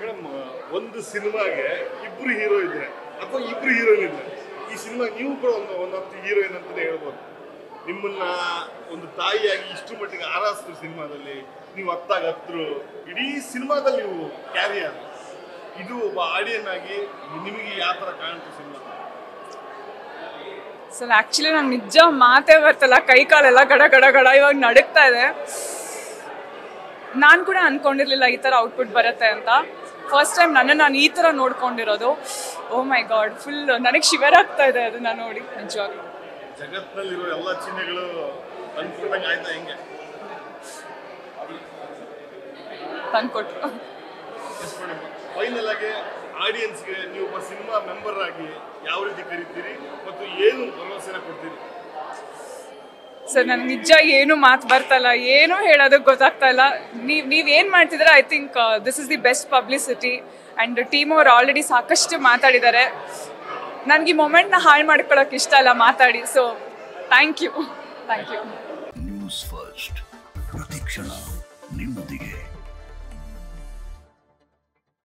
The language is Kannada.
ಮೇಡಮ್ ಒಂದು ಸಿನಿಮಾಗೆ ಇಬ್ರು ಹೀರೋ ಇದ್ರೆ ಅಥವಾ ಇಬ್ರು ಹೀರೋಯಿನ್ ಇದ್ರೆ ಈ ಸಿನಿಮಾ ನೀವು ಕೂಡ ಒಂದು ಒನ್ ಆಫ್ ದಿ ಹೀರೋಯಿನ್ ಅಂತಾನೆ ಹೇಳ್ಬೋದು ನಿಮ್ಮನ್ನ ಒಂದು ತಾಯಿಯಾಗಿ ಇಷ್ಟು ಮಟ್ಟಿಗೆ ಆರಾಯಿಸಿದ್ರು ಸಿನಿಮಾದಲ್ಲಿ ನೀವು ಹತ್ತಾಗ ಹತ್ರು ಇಡೀ ಸಿನಿಮಾದಲ್ಲಿ ನೀವು ಕ್ಯಾರಿ ಆದ್ರು ಇದು ಒಬ್ಬ ಆಡಿಯನ್ ಆಗಿ ನಿಮಗೆ ಯಾವ ಥರ ಕಾಣುತ್ತೆ ಸಿನಿಮಾ ಸರ್ ಆಕ್ಚುಲಿ ನಂಗೆ ನಿಜ ಮಾತೇ ಬರ್ತಲ್ಲ ಕೈ ಕಾಲೆಲ್ಲ ಗಡ ಗಡ ಗಡ ಇವಾಗ ನಡುಕ್ತಾ ಇದೆ ನಾನು ಕೂಡ ಅನ್ಕೊಂಡಿರ್ಲಿಲ್ಲ ಈ ಥರ ಔಟ್ಪುಟ್ ಬರುತ್ತೆ ಅಂತ ಫಸ್ಟ್ ಟೈಮ್ ನನ್ನ ನಾನು ಈ ಥರ ನೋಡ್ಕೊಂಡಿರೋದು ಓ ಮೈ ಗಾಡ್ ಫುಲ್ ನನಗೆ ಶಿವರ್ ಆಗ್ತಾ ಇದೆ ಅದನ್ನ ನೋಡಿ ನಿಜವಾಗ್ಲೂ ಜಗತ್ತಿನಲ್ಲಿರೋ ಎಲ್ಲ ಚಿಹ್ನೆಗಳು ಅನ್ಕೊಂಡಂಗೆ ಆಯ್ತಾ ಹೆಂಗೆ ತಂದ್ಕೊಟ್ರು ಫೈನಲ್ ಆಗಿ ಆಡಿಯನ್ಸ್ಗೆ ನೀವು ಒಬ್ಬ ಸಿನಿಮಾ ಮೆಂಬರ್ ಆಗಿ ಯಾವ ರೀತಿ ಕರಿತೀರಿ ಮತ್ತು ಏನು ಭರವಸೆನ ಕೊಡ್ತೀರಿ ಸರ್ ನನಗೆ ನಿಜ ಏನು ಮಾತು ಬರ್ತಲ್ಲ ಏನು ಹೇಳೋದಕ್ಕೆ ಗೊತ್ತಾಗ್ತಾ ಇಲ್ಲ ನೀವು ನೀವು ಏನು ಮಾಡ್ತಿದ್ರೆ I think this is the best publicity and team ಅವ್ರು ಆಲ್ರೆಡಿ ಸಾಕಷ್ಟು ಮಾತಾಡಿದ್ದಾರೆ ನನಗೆ ಈ ಮೊಮೆಂಟ್ನ ಹಾಳು ಮಾಡ್ಕೊಳ್ಳೋಕೆ ಇಷ್ಟ ಇಲ್ಲ ಮಾತಾಡಿ so thank you thank you news first ಪ್ರತಿಕ್ಷಣ ನಿಮ್ಮೊಂದಿಗೆ